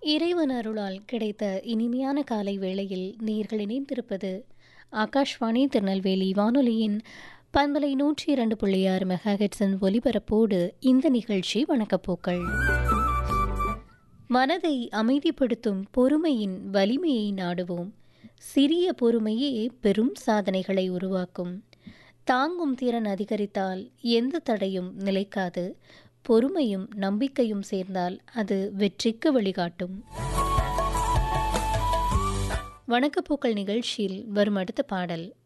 இறைவன் அருளால் கிடைத்த இனிமையான காலை வேளையில் நீர்கள் இணைந்திருப்பது ஆகாஷ்வாணி திருநெல்வேலி வானொலியின் பண்பலை நூற்றி இரண்டு புள்ளி ஆறு மெகாஹெட்ஸின் ஒலிபரப்போடு இந்த நிகழ்ச்சி வணக்கப்போக்கள் மனதை அமைதிப்படுத்தும் பொறுமையின் வலிமையை நாடுவோம் சிறிய பொறுமையே பெரும் சாதனைகளை உருவாக்கும் தாங்கும் திறன் அதிகரித்தால் எந்த தடையும் நிலைக்காது பொறுமையும் நம்பிக்கையும் சேர்ந்தால் அது வெற்றிக்கு வழிகாட்டும் வணக்கப்பூக்கள் நிகழ்ச்சியில் வரும் அடுத்த பாடல்